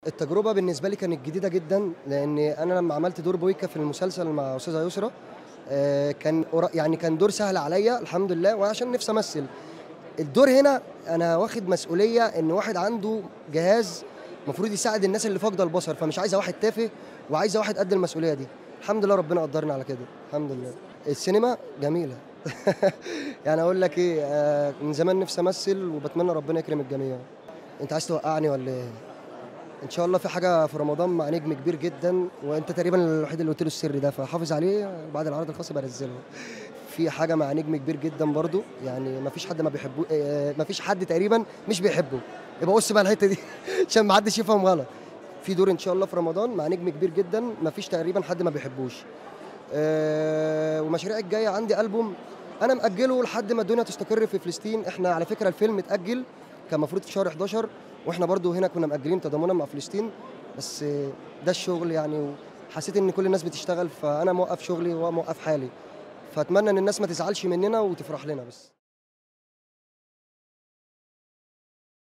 التجربة بالنسبة لي كانت جديدة جدا لأن أنا لما عملت دور بويكا في المسلسل مع أستاذة يسرا آه، كان قرا- يعني كان دور سهل عليا الحمد لله وعشان نفسي أمثل الدور هنا أنا واخد مسؤولية إن واحد عنده جهاز المفروض يساعد الناس اللي فاقدة البصر فمش عايزة واحد تافه وعايزة واحد قد المسؤولية دي الحمد لله ربنا قدرنا على كده الحمد لله السينما جميلة يعني أقول لك إيه آه، من زمان نفسي أمثل وبتمنى ربنا يكرم الجميع أنت عايز توقعني ولا إيه؟ ان شاء الله في حاجه في رمضان مع نجم كبير جدا وانت تقريبا الوحيد اللي قلت له السر ده فحافظ عليه بعد العرض الخاص بنزله في حاجه مع نجم كبير جدا برضو يعني ما فيش حد ما بيحبه ما فيش حد تقريبا مش بيحبه يبقى بص بقى الحته دي عشان ما حدش يفهم غلط في دور ان شاء الله في رمضان مع نجم كبير جدا ما فيش تقريبا حد ما بيحبوش آه، ومشاريع الجايه عندي البوم انا مأجله لحد ما الدنيا تستقر في فلسطين احنا على فكره الفيلم اتأجل كان المفروض في شهر 11 واحنا برضو هنا كنا مأجلين تضامنا مع فلسطين بس آه، ده الشغل يعني وحسيت ان كل الناس بتشتغل فانا موقف شغلي وموقف حالي فاتمنى ان الناس ما تزعلش مننا وتفرح لنا بس